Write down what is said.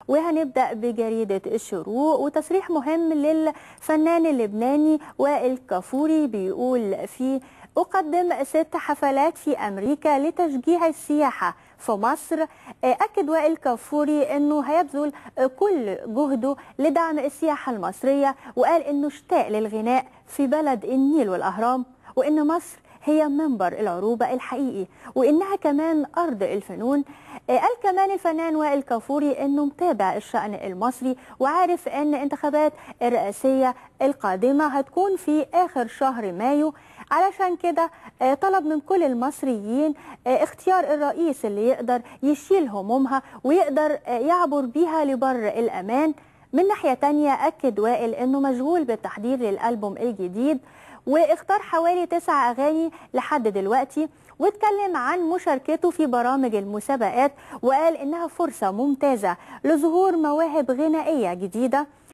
وهنبدأ بجريدة الشروق وتصريح مهم للفنان اللبناني وائل كافوري بيقول فيه أقدم ست حفلات في أمريكا لتشجيع السياحة في مصر أكد وائل كافوري أنه هيبذل كل جهده لدعم السياحة المصرية وقال أنه اشتاق للغناء في بلد النيل والأهرام وأن مصر هي منبر العروبة الحقيقي وإنها كمان أرض الفنون قال كمان الفنان وائل كافوري إنه متابع الشأن المصري وعارف إن انتخابات الرئاسية القادمة هتكون في آخر شهر مايو علشان كده طلب من كل المصريين اختيار الرئيس اللي يقدر يشيل همومها ويقدر يعبر بيها لبر الأمان من ناحية تانية أكد وائل أنه مشغول بالتحضير للألبوم الجديد واختار حوالي تسع أغاني لحد دلوقتي واتكلم عن مشاركته في برامج المسابقات وقال إنها فرصة ممتازة لظهور مواهب غنائية جديدة